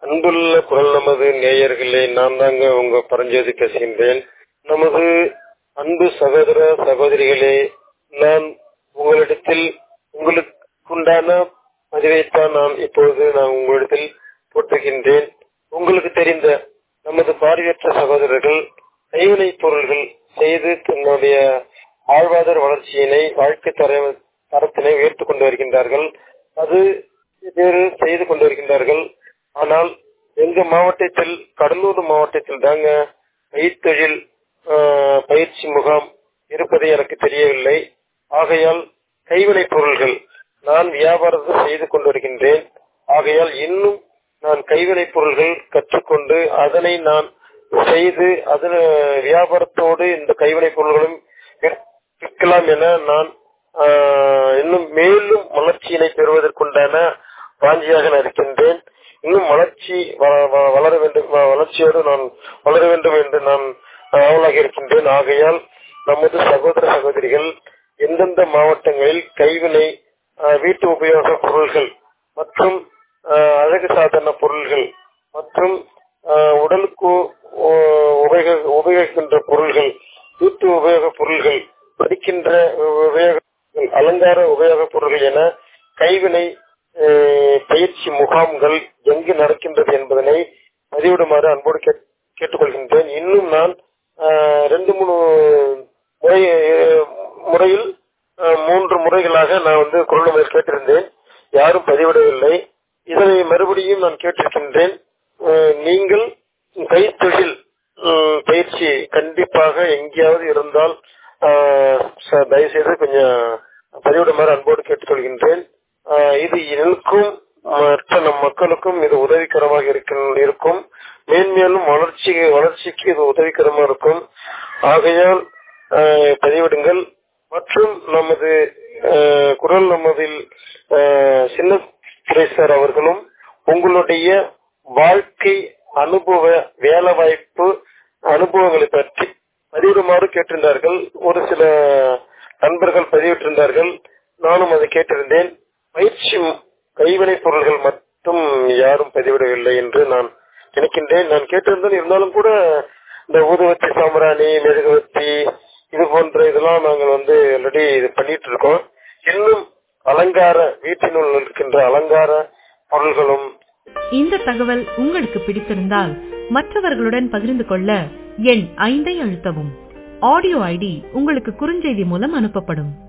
அன்புள்ள குரல் நமது நேயர்களே நான் தாங்க உங்க பரஞ்சோதி பேசுகின்றேன் நமது அன்பு சகோதர சகோதரிகளே நான் உங்களிடத்தில் உங்களுக்குண்டான பதிவைத்தான் நான் இப்பொழுது நான் உங்களிடத்தில் போட்டுகின்றேன் உங்களுக்கு தெரிந்த நமது பார்வையற்ற சகோதரர்கள் கைவினை பொருள்கள் செய்து தன்னுடைய வாழ்வாதார வளர்ச்சியினை வாழ்க்கை தர தரத்தினை உயர்த்திக் கொண்டு வருகின்றார்கள் அது வேறு செய்து கொண்டு வருகின்றார்கள் ஆனால் எங்க மாவட்டத்தில் கடலூர் மாவட்டத்தில் தாங்க கைத்தொழில் பயிற்சி முகாம் இருப்பது எனக்கு தெரியவில்லை ஆகையால் கைவினை பொருள்கள் நான் வியாபாரத்தை செய்து கொண்டு வருகின்றேன் ஆகையால் இன்னும் நான் கைவினை பொருள்கள் கற்றுக்கொண்டு அதனை நான் செய்து அதன் வியாபாரத்தோடு இந்த கைவினை பொருள்களும் விற்கலாம் என நான் இன்னும் மேலும் வளர்ச்சியினை பெறுவதற்குண்டான வாஞ்சியாக நான் இருக்கின்றேன் இன்னும் வளர்ச்சி வளர வேண்டும் வளர்ச்சியோடு நான் வளர வேண்டும் என்று நான் ஆவலாக இருக்கின்றேன் ஆகையால் நமது சகோதர சகோதரிகள் எந்தெந்த மாவட்டங்களில் கைவினை வீட்டு உபயோக பொருள்கள் மற்றும் அழகு சாதன பொருள்கள் மற்றும் உடலுக்கு உபயோகிக்கின்ற பொருள்கள் வீட்டு உபயோக பொருள்கள் படிக்கின்ற உபயோக அலங்கார உபயோக பொருள்கள் என கைவினை பயிற்சி முகாம்கள் எங்கு நடக்கின்றது என்பதனை பதிவிடுமாறு அன்போடு கேட்டுக்கொள்கின்றேன் இன்னும் நான் ரெண்டு மூணு முறை முறையில் மூன்று முறைகளாக நான் வந்து குரல் நம்பர் கேட்டிருந்தேன் யாரும் பதிவிடவில்லை இதனை மறுபடியும் நான் கேட்டிருக்கின்றேன் நீங்கள் கைத்தொழில் பயிற்சி கண்டிப்பாக எங்கேயாவது இருந்தால் தயவுசெய்து கொஞ்சம் பதிவிடுமாறு அன்போடு கேட்டுக்கொள்கின்றேன் இது எனக்கும் மற்ற நம் மக்களுக்கும் இது உதவிகரமாக இருக்கும் மேன்மேலும் வளர்ச்சி வளர்ச்சிக்கு இது உதவிகரமாக இருக்கும் ஆகையால் பதிவிடுங்கள் மற்றும் நமது குரல் நமதில் சின்ன சுரேஷர் அவர்களும் உங்களுடைய வாழ்க்கை அனுபவ வேலை வாய்ப்பு அனுபவங்களை பற்றி பதிவிடுமாறு கேட்டிருந்தார்கள் ஒரு சில நண்பர்கள் பதிவிட்டிருந்தார்கள் நானும் அதை கேட்டிருந்தேன் பயிற்சி கைவினை பொருள்கள் மட்டும் யாரும் பதிவிடவில்லை என்று நான் நினைக்கின்றேன் நான் கேட்டிருந்தேன் இருந்தாலும் கூட இந்த ஊதுவத்தி சாம்பிராணி மெழுகுவத்தி இது போன்ற இதெல்லாம் நாங்கள் வந்து ஆல்ரெடி இது பண்ணிட்டு இருக்கோம் இன்னும் அலங்கார வீட்டினுள் இருக்கின்ற அலங்கார பொருள்களும் இந்த தகவல் உங்களுக்கு பிடித்திருந்தால் மற்றவர்களுடன் பகிர்ந்து கொள்ள எண் ஐந்தை அழுத்தவும் ஆடியோ ஐடி உங்களுக்கு குறுஞ்செய்தி மூலம் அனுப்பப்படும்